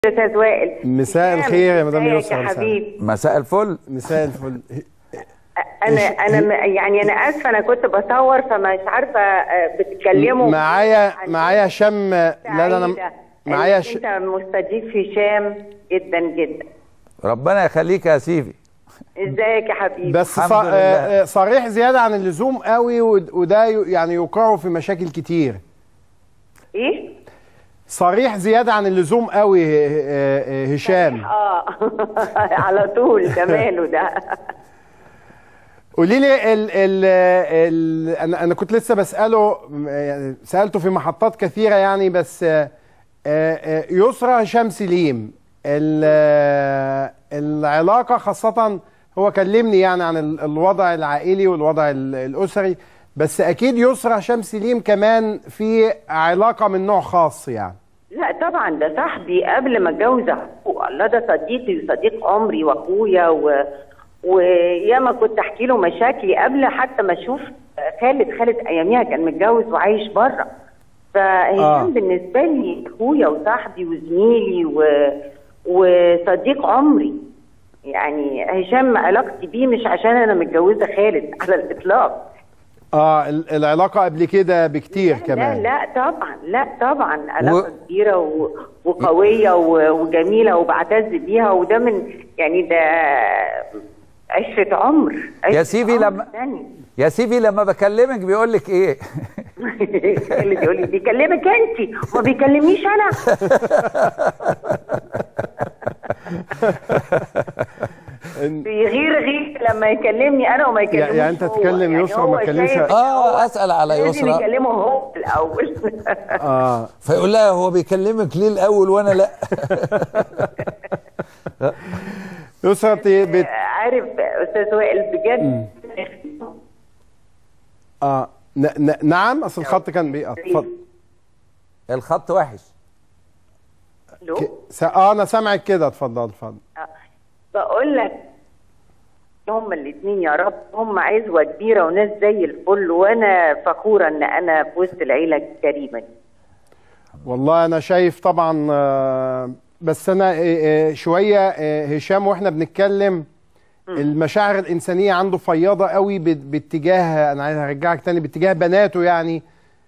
استاذ وائل مساء الخير يا مدام ازيك يسرا يا مساء. حبيبي مساء الفل مساء الفل انا إيش- انا م- يعني انا اسفه انا كنت بصور فمش عارفه آه، بتتكلموا معايا عن- معايا هشام لا لا انا سعيدة معايا إنك ش... انت مستضيف هشام جدا جدا ربنا يخليك يا سيفي ازيك يا حبيبي بس الحمد ص... لله. آه، آه، صريح زياده عن اللزوم قوي ود- وده ي- يعني يوقعه في مشاكل كتير ايه صريح زياده عن اللزوم قوي آه، آه، هشام اه على طول ده ماله ده قولي لي ال ال ال انا انا كنت لسه بساله م- يعني سالته في محطات كثيره يعني بس آه، آه، يسرى هشام سليم ال- آه، العلاقه خاصه هو كلمني يعني عن ال- الوضع العائلي والوضع ال- الاسري بس اكيد يسرى هشام سليم كمان في علاقه من نوع خاص يعني لا طبعا ده صاحبي قبل ما اتجوز اخوه الله ده صديقي وصديق عمري واخويا و... وياما كنت احكي له مشاكلي قبل حتى ما اشوف خالد خالد اياميها كان متجوز وعايش بره فهشام آه. آه. بالنسبه لي اخويا وصاحبي وزميلي و... وصديق عمري يعني هشام علاقتي بيه مش عشان انا متجوزه خالد على الاطلاق اه ال- العلاقه قبل كده بكتير كمان لا لا طبعا لا طبعا علاقه و- كبيره و... وقويه و... وجميله وبعتز بيها وده من يعني ده عشره عمر عشرة يا سيدي عمر لما- تاني. يا سيفي لما بكلمك بيقول لك ايه اللي يقول لي بيكلمك انت ما بيكلمنيش انا إن- بيغير غير لما يكلمني انا وما يكلمنيش يعني أنت هو. تكلم يسرا هو وما تكلمش- شايف إن اه هو اسال على لازم يسرا يكلمه هو الاول اه فيقول لها هو بيكلمك ليه الاول وانا لا يسرا بت... بت... عارف استاذ وائل بجد اه ن... ن... نعم اصل الخط كان بيقطع اتفضل الخط وحش ألو؟ ك- س... اه انا سامعك كده اتفضل اتفضل آه. بقول لك هما الاثنين يا رب هم عزوه كبيره وناس زي الفل وانا فخوره ان انا في وسط العيله الكريمه دي والله انا شايف طبعا آه، بس انا آه، آه، شويه آه، هشام واحنا بنتكلم المشاعر الانسانيه عنده فياضه قوي بات- باتجاه انا عايز ارجعك تاني باتجاه بناته يعني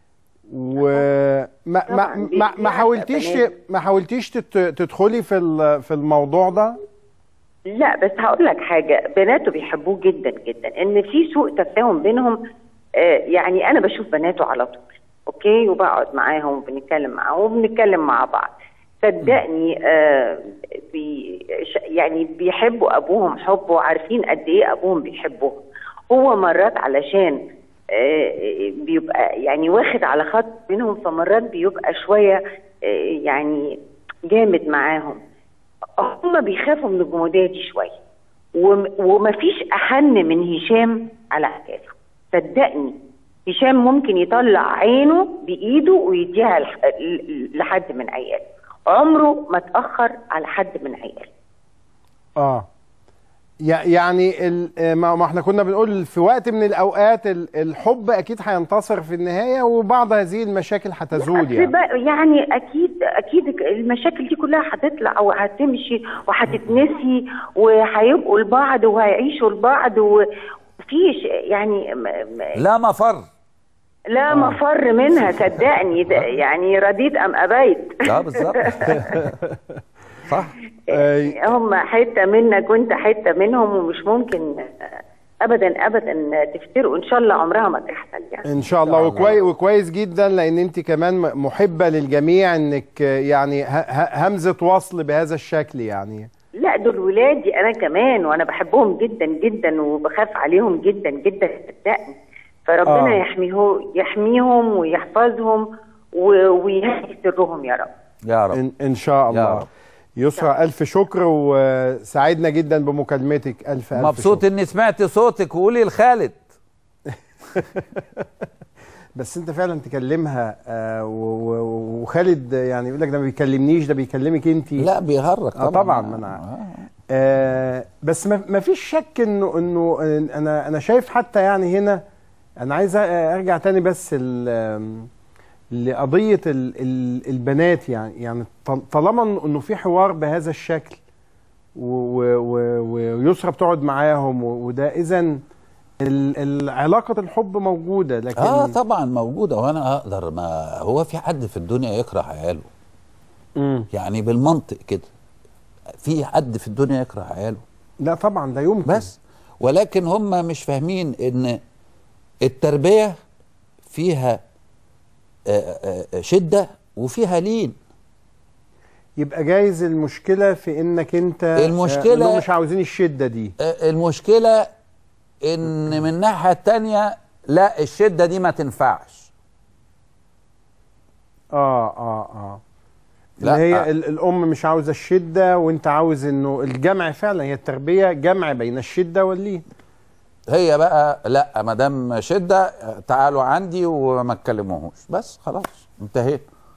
وما ما طبعاً، ما, ما بيتباع حاولتيش بنات. ما حاولتيش تت- تدخلي في ال- في الموضوع ده لا بس هقول لك حاجه بناته بيحبوه جدا جدا ان في سوء تفاهم بينهم آه يعني انا بشوف بناته على طول اوكي وبقعد معاهم وبنتكلم معاهم وبنتكلم مع بعض صدقني آه بي ش- يعني بيحبوا ابوهم حب وعارفين قد ايه ابوهم بيحبوهم هو مرات علشان آه، بيبقى يعني واخد على خط منهم فمرات بيبقى شويه آه، يعني جامد معاهم هم بيخافوا من الجمودية دي شوية وم- ومفيش أحن من هشام على عياله صدقني هشام ممكن يطلع عينه بإيده ويديها لح- ل- لحد من عياله عمره ما اتأخر على حد من عياله اه يع- يعني ال- آه، ما ما احنا كنا بنقول في وقت من الاوقات ال- الحب اكيد هينتصر في النهايه وبعض هذه المشاكل هتزول بس يعني بقى- يعني اكيد اكيد المشاكل دي كلها هتطلع وهتمشي وهتتنسي وهيبقوا لبعض وهيعيشوا لبعض ومفيش يعني م- م- لا مفر لا مفر منها صدقني ده يعني رديت ام ابيت اه بالظبط صح آه، هم حته منك وانت حته منهم ومش ممكن ابدا ابدا تفترقوا ان شاء الله عمرها ما تحصل يعني ان شاء الله الله. وكويس وكويس جدا لان انت كمان م- محبه للجميع انك آه، يعني ه- ه- همزه وصل بهذا الشكل يعني لا دول ولادي انا كمان وانا بحبهم جدا جدا وبخاف عليهم جدا جدا صدقني فربنا آه. آه. يحميه يحميهم ويحفظهم و- ويهدي سرهم يا رب يا رب ان, إن شاء الله رب. يسرى الف شكر وسعدنا جدا بمكالمتك الف الف مبسوط شكر. اني سمعت صوتك وقولي لخالد بس انت فعلا تكلمها آه، و- و- وخالد يعني يقول لك ده ما بيكلمنيش ده بيكلمك انت لا بيهرج آه طبعا ما انا آه بس ما ما فيش شك انه انه آه، انا انا شايف حتى يعني هنا انا عايز أ- ارجع تاني بس ال- آم، لقضيه ال ال البنات يعني يعني طل- طالما إن- انه في حوار بهذا الشكل و- و- و- ويسرى بتقعد معاهم و- وده اذا علاقه الحب موجوده لكن اه طبعا موجوده وانا اقدر ما هو في حد في الدنيا يكره عياله مم. يعني بالمنطق كده في حد في الدنيا يكره عياله لا طبعا لا يمكن بس ولكن هم مش فاهمين ان التربيه فيها آه، آه، آه، شده وفيها لين يبقى جايز المشكله في انك انت المشكلة- آه، إنهم مش عاوزين الشده دي آه، المشكله ان من الناحيه التانية لا الشده دي ما تنفعش اه اه اه اللي لا. هي ال- الام مش عاوزه الشده وانت عاوز انه الجمع فعلا هي التربيه جمع بين الشده واللين هي بقى لا ما دام شده آه، تعالوا عندي وما تكلموهوش بس خلاص انتهينا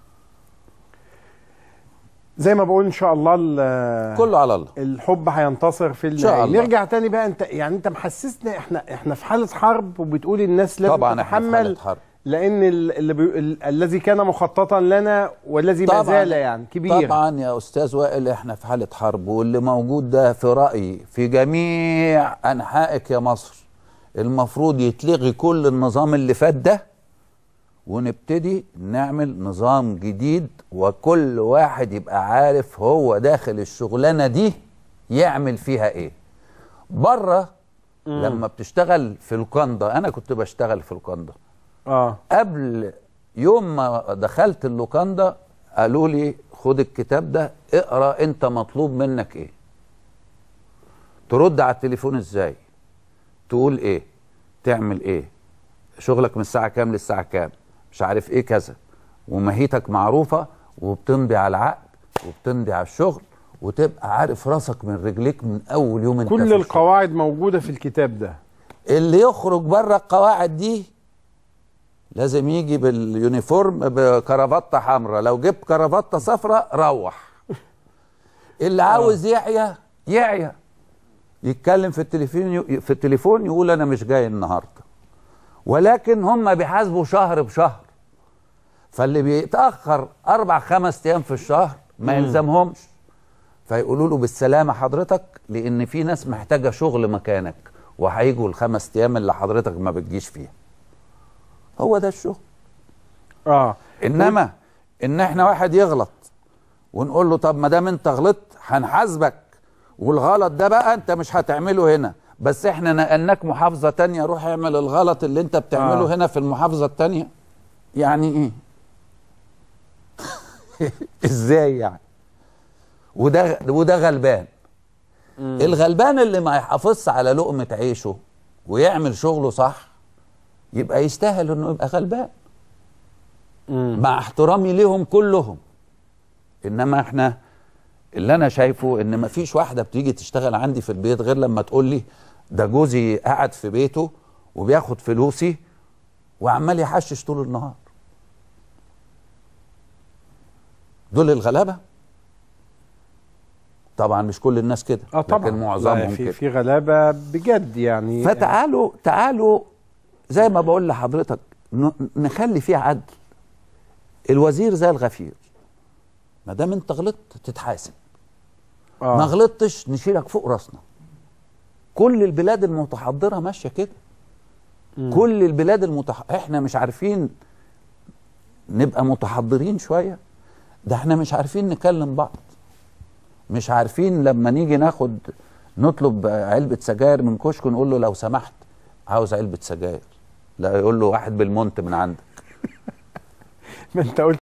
زي ما بقول ان شاء الله ال- كله على الله الحب هينتصر في شاء النهايه الله. نرجع تاني بقى انت يعني انت محسسنا احنا احنا في حاله حرب وبتقول الناس لازم طبعا احنا في تتحمل حاله حرب لان ال- اللي بي... ال... الذي كان مخططا لنا والذي ما طبعاً. زال يعني كبير طبعا يا استاذ وائل احنا في حاله حرب واللي موجود ده في رايي في جميع انحائك يا مصر المفروض يتلغي كل النظام اللي فات ده ونبتدي نعمل نظام جديد وكل واحد يبقى عارف هو داخل الشغلانه دي يعمل فيها ايه بره لما بتشتغل في الكندا انا كنت بشتغل في الكندا اه قبل يوم ما دخلت اللوكاندا قالوا لي خد الكتاب ده اقرا انت مطلوب منك ايه ترد على التليفون ازاي تقول ايه تعمل ايه شغلك من الساعه كام للساعه كام مش عارف ايه كذا ومهيتك معروفه وبتمضي على العقد وبتمضي على الشغل وتبقى عارف راسك من رجليك من اول يوم انت كل في الشغل. القواعد موجوده في الكتاب ده اللي يخرج بره القواعد دي لازم يجي باليونيفورم بكرافته حمراء لو جبت كرافته صفراء روح اللي عاوز يعيا يعيا يتكلم في التليفون في التليفون يقول انا مش جاي النهارده ولكن هم بيحاسبوا شهر بشهر فاللي بيتاخر اربع خمس ايام في الشهر ما يلزمهمش فيقولوا له بالسلامه حضرتك لان في ناس محتاجه شغل مكانك وهيجوا الخمس ايام اللي حضرتك ما بتجيش فيها هو ده الشغل اه انما ان احنا واحد يغلط ونقول له طب ما دام انت غلطت هنحاسبك والغلط ده بقى انت مش هتعمله هنا بس احنا نقلناك محافظه تانية روح اعمل الغلط اللي انت بتعمله آه. آه. هنا في المحافظه التانية يعني ايه ازاي يعني وده وده غلبان الغلبان اللي ما يحافظش على لقمه عيشه ويعمل شغله صح يبقى يستاهل انه يبقى غلبان مم. مع احترامي ليهم كلهم انما احنا اللي انا شايفه ان مفيش واحده بتيجي تشتغل عندي في البيت غير لما تقول لي ده جوزي قاعد في بيته وبياخد فلوسي وعمال يحشش طول النهار دول الغلابه طبعا مش كل الناس كده اه طبعا لكن لا، معظمهم في كده في غلابه بجد يعني فتعالوا تعالوا زي ما بقول لحضرتك ن- نخلي فيه عدل الوزير زي الغفير ما دام انت غلطت تتحاسب آه. ما غلطتش نشيلك فوق راسنا كل البلاد المتحضره ماشيه كده كل البلاد المتح... احنا مش عارفين نبقى متحضرين شويه ده احنا مش عارفين نكلم بعض مش عارفين لما نيجي ناخد نطلب علبه سجاير من كشك نقول له لو سمحت عاوز علبه سجاير لا يقول له واحد بالمونت من عندك ما انت قلت